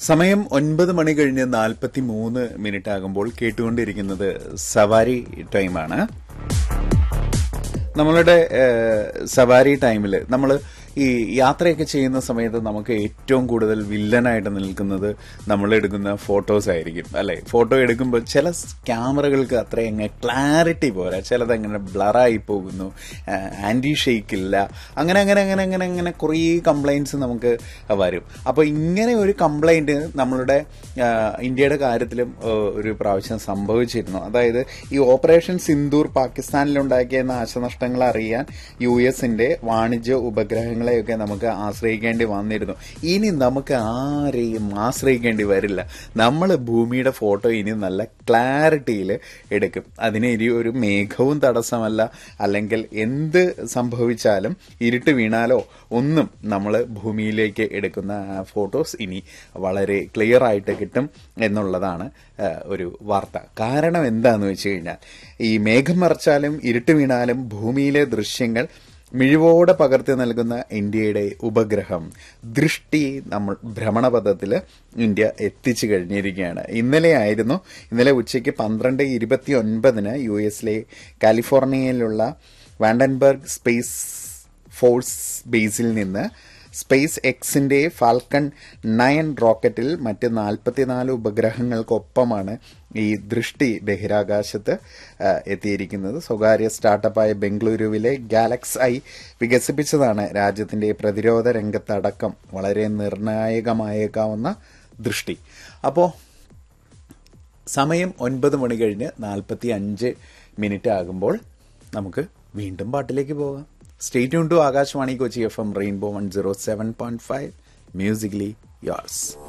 സമയം ഒൻപത് മണി കഴിഞ്ഞ് നാൽപ്പത്തി മൂന്ന് മിനിറ്റ് ആകുമ്പോൾ കേട്ടുകൊണ്ടിരിക്കുന്നത് സവാരി ടൈമാണ് നമ്മളുടെ ഏഹ്, സവാരി ടൈമിൽ നമ്മൾ ഈ യാത്രയൊക്കെ ചെയ്യുന്ന സമയത്ത് നമുക്ക് ഏറ്റവും കൂടുതൽ വില്ലനായിട്ട് നിൽക്കുന്നത് നമ്മൾ എടുക്കുന്ന ഫോട്ടോസ് ആയിരിക്കും അല്ലെ ഫോട്ടോ എടുക്കുമ്പോൾ ചില ക്യാമറകൾക്ക് അത്രയങ്ങ് ക്ലാരിറ്റി പോരാ ചിലത് അങ്ങനെ ബ്ലറായി പോകുന്നു ആന്റി ഷെയ്ക്ക് ഇല്ല അങ്ങനെ അങ്ങനെ അങ്ങനെ അങ്ങനെ അങ്ങനെ കുറേ കംപ്ലൈൻറ്റ്സ് നമുക്ക് വരും അപ്പോൾ ഇങ്ങനെ ഒരു കംപ്ലൈന്റ് നമ്മളുടെ ആ, ഇന്ത്യയുടെ കാര്യത്തിലും ആ, ഒരു പ്രാവശ്യം സംഭവിച്ചിരുന്നു അതായത് ഈ ഓപ്പറേഷൻ സിന്ദൂർ പാകിസ്ഥാനിലുണ്ടാക്കിയ നാശനഷ്ടങ്ങൾ അറിയാൻ യു എസിന്റെ വാണിജ്യ ഉപഗ്രഹങ്ങളെയൊക്കെ നമുക്ക് ആശ്രയിക്കേണ്ടി വന്നിരുന്നു ഇനി നമുക്ക് ആരെയും ആശ്രയിക്കേണ്ടി വരില്ല നമ്മൾ ഭൂമിയുടെ ഫോട്ടോ ഇനി നല്ല ക്ലാരിറ്റിയിൽ എടുക്കും അതിന് ഇനി ഒരു മേഘവും തടസ്സമല്ല അല്ലെങ്കിൽ എന്ത് സംഭവിച്ചാലും ഇരുട്ട് വീണാലോ ഒന്നും നമ്മൾ ഭൂമിയിലേക്ക് എടുക്കുന്ന ഫോട്ടോസ് ഇനി വളരെ ക്ലിയർ ആയിട്ട് കിട്ടും എന്നുള്ളതാണ് ആ, ഒരു വാർത്ത കാരണം എന്താന്ന് വെച്ച് കഴിഞ്ഞാൽ ഈ മേഘം മറച്ചാലും ഇരുട്ട് വീണാലും ഭൂമിയിലെ ദൃശ്യങ്ങൾ മിഴിവോടെ പകർത്തി നൽകുന്ന ഇന്ത്യയുടെ ഉപഗ്രഹം ദൃഷ്ടി നമ്മൾ ഭ്രമണപഥത്തിൽ ഇന്ത്യ എത്തിച്ചു കഴിഞ്ഞിരിക്കുകയാണ് ഇന്നലെ ആയിരുന്നു ഇന്നലെ ഉച്ചയ്ക്ക് പന്ത്രണ്ട് ഇരുപത്തി ഒൻപതിന് യു എസിലെ കാലിഫോർണിയയിലുള്ള വാൻഡൻബർഗ് സ്പേസ് ഫോഴ്സ് ബേസിൽ നിന്ന് സ്പേസ് എക്സിന്റെ ഫാൽക്കൺ നയൻ റോക്കറ്റിൽ മറ്റ് നാൽപ്പത്തിനാല് ഉപഗ്രഹങ്ങൾക്കൊപ്പമാണ് ഈ ദൃഷ്ടി ബഹിരാകാശത്ത് ആ, എത്തിയിരിക്കുന്നത് സ്വകാര്യ സ്റ്റാർട്ടപ്പായ ബംഗളൂരുവിലെ ഗാലക്സ് ഐ വികസിപ്പിച്ചതാണ് രാജ്യത്തിന്റെ പ്രതിരോധ രംഗത്തടക്കം വളരെ നിർണായകമായേക്കാവുന്ന ദൃഷ്ടി അപ്പോൾ സമയം ഒൻപത് മണി കഴിഞ്ഞ് നാൽപ്പത്തി അഞ്ച് മിനിറ്റ് ആകുമ്പോൾ നമുക്ക് വീണ്ടും പാട്ടിലേക്ക് പോകാം state to Akashvani Kochi F M rainbow one zero seven point five musically yours